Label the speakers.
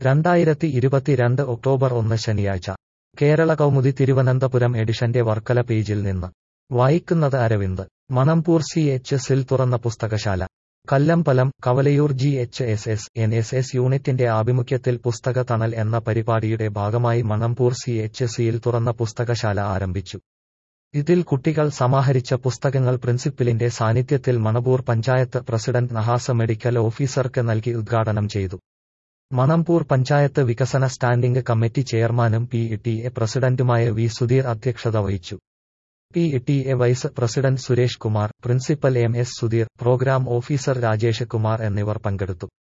Speaker 1: രണ്ടായിരത്തി ഇരുപത്തിരണ്ട് ഒക്ടോബർ ഒന്ന് ശനിയാഴ്ച കേരള കൗമുദി തിരുവനന്തപുരം എഡിഷന്റെ വർക്കല പേജിൽ നിന്ന് വായിക്കുന്നത് അരവിന്ദ് മണമ്പൂർ സി എച്ച് എസിൽ തുറന്ന പുസ്തകശാല Kallambalam Kavalayoor G H S S N S S യൂണിറ്റിന്റെ ആഭിമുഖ്യത്തിൽ പുസ്തക തണൽ എന്ന പരിപാടിയുടെ ഭാഗമായി മണമ്പൂർ സി എച്ച് സിയിൽ തുറന്ന പുസ്തകശാല ആരംഭിച്ചു ഇതിൽ കുട്ടികൾ സമാഹരിച്ച പുസ്തകങ്ങൾ പ്രിൻസിപ്പലിന്റെ സാന്നിധ്യത്തിൽ മണപ്പൂർ പഞ്ചായത്ത് പ്രസിഡന്റ് നഹാസ മെഡിക്കൽ ഓഫീസർക്ക് നൽകി ഉദ്ഘാടനം ചെയ്തു മണമ്പൂർ പഞ്ചായത്ത് വികസന സ്റ്റാൻഡിംഗ് കമ്മിറ്റി ചെയർമാനും പി ടി എ പ്രസിഡന്റുമായ വി സുധീർ അധ്യക്ഷത വഹിച്ചു P T A vice president Suresh Kumar principal M S Sudheer programme officer Rajesh Kumar എന്നിവർ പങ്കെടുത്തു